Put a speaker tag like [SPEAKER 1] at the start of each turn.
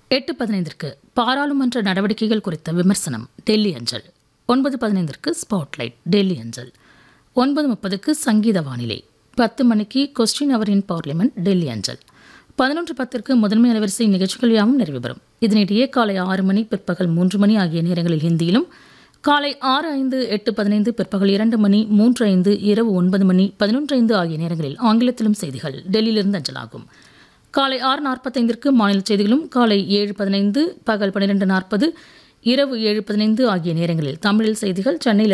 [SPEAKER 1] எட்டு பதினைந்திற்கு பாராளுமன்ற நடவடிக்கைகள் குறித்த விமர்சனம் டெல்லி அஞ்சல் ஒன்பது பதினைந்திற்கு ஸ்பாட்லைட் டெல்லி அஞ்சல் ஒன்பது முப்பதுக்கு சங்கீத வானிலை பத்து மணிக்கு question hour in parliament Delhi அஞ்சல் பதினொன்று பத்திற்கு முதன்மை அலைவரிசை நிகழ்ச்சிகள் யாவும் நிறைவு பெறும் இதனிடையே காலை ஆறு மணி பிற்பகல் மூன்று மணி ஆகிய நேரங்களில் ஹிந்தியிலும் காலை ஆறு ஐந்து எட்டு பதினைந்து பிற்பகல் இரண்டு மணி மூன்று ஐந்து இரவு ஒன்பது மணி பதினொன்று ஐந்து ஆகிய நேரங்களில் ஆங்கிலத்திலும் செய்திகள் டெல்லியிலிருந்து அஞ்சலாகும் காலை ஆறு நாற்பத்தைந்திற்கு மாநில செய்திகளும் காலை ஏழு பதினைந்து பகல் பன்னிரெண்டு நாற்பது இரவு ஏழு பதினைந்து ஆகிய நேரங்களில் தமிழில் செய்திகள் சென்னையில்